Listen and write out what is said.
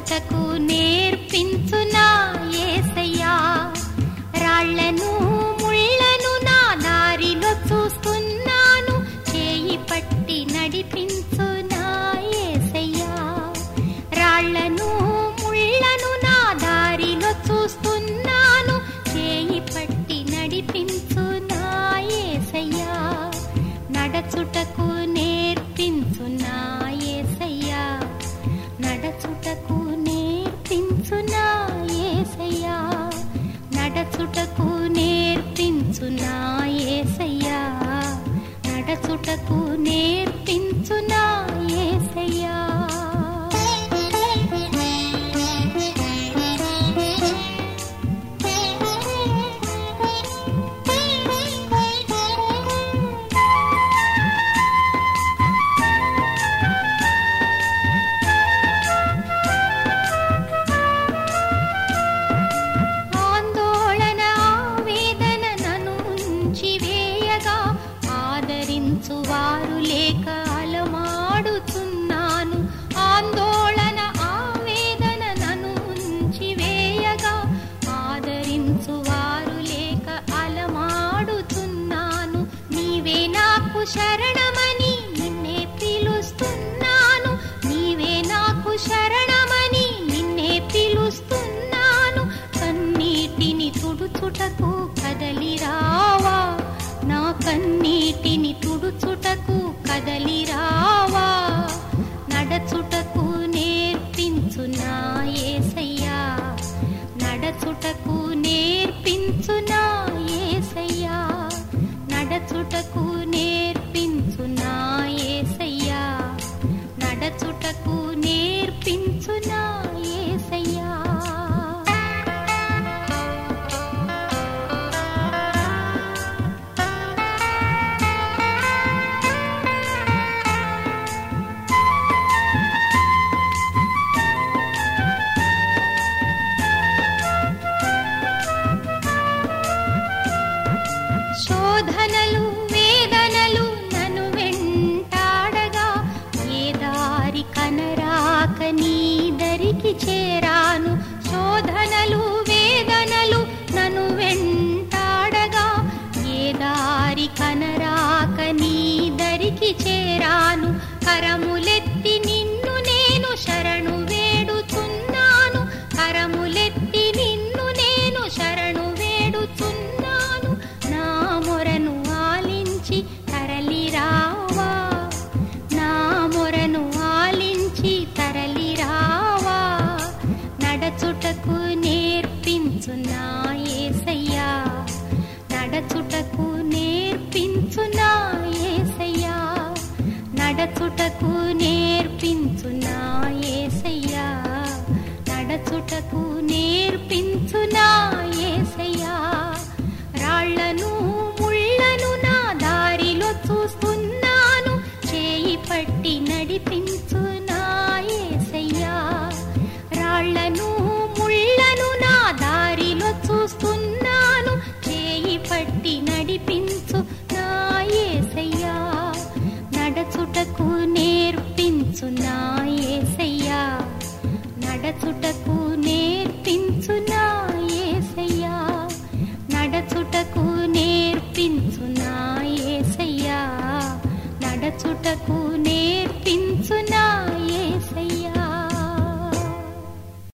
నడచుటకు నేర్పించునా ఏసయ్యా రాళ్లను ముళ్ళను నా దారిలో చూస్తున్నాను చేయి పట్టి నడిపించునా ఏసయ్యా రాళ్లను ముళ్ళను నా దారిలో చూస్తున్నాను చేయి పట్టి నడిపించునా ఏసయ్యా నడచుటకు నేర్పించునా ఏసయ్యా నడచుటకు నేర్పించునా ఏసయ్యా నడచుటకు నేర్పించునా ఏసయ్యా నడచుటకు నేర్పించునా ఏసయ్యా ఆందోళన ఆవేదన నన్ను ఉంచి వేయగా ఆదరించు వారు లేక అలమాడుతున్నాను ఆందోళన ఆవేదన నన్ను ఉంచి వేయగా ఆదరించు వారు లేక అలమాడుతున్నాను నీవే నాకు శరణమని నిన్నే పిలుస్తున్నాను నీవే నాకు శరణమని నిన్నే పిలుస్తున్నాను కన్నీటిని తుడుచుటకు కదలి రావా నా కన్నీటిని తుడుచుటకు కదలి రావా నడచుటకు నేర్పించునా ఏసయ్యా నడచుటకు నేర్పించునా ఏసయ్యా నడచుటకు నేర్పించునా ఏసయ్యా నడచుటకు నేర్పించునా ఏసయ్యా శోధనలు వేదనలు నన్ను వెంటాడగా ఏ దారి కనరాక నీ దరికి చేరాను శోధనలు వేదనలు నన్ను వెంటాడగా ఏ దారి కనరాక నీ దరికి చేరాను కరములెత్తి నిన్ను నేను శరణు వేడుచున్నాను కరములెత్తి నిన్ను నేను శరణు వేడుచున్నాను నా మొరను ఆలించి తరలి రావా నా మొరను ఆలించి తరలి రావా నడచుటకు నేర్పించునా ఏసయ్యా నడచుటకు నేర్పించునా ఏసయ్యా నడచుటకు నేర్పించునా ఏసయ్యా నడచుటకు నేర్పించునా ఏసయ్యా రాళ్లను ముళ్ళను నా దారిలో చూస్తున్నాను చేయి పట్టి నడిపించునా ఏసయ్యా రాళ్లను ముళ్ళను నా దారిలో చూస్తున్నాను చేయి పట్టి నడిపించు నా ఏసయ్యా నడచుటకు నేర్పించునా ఏసయ్యా నడచుటకు నేర్పించునా ఏసయ్యా నడచుటకు నేర్పించునా ఏసయ్యా నడచుటకు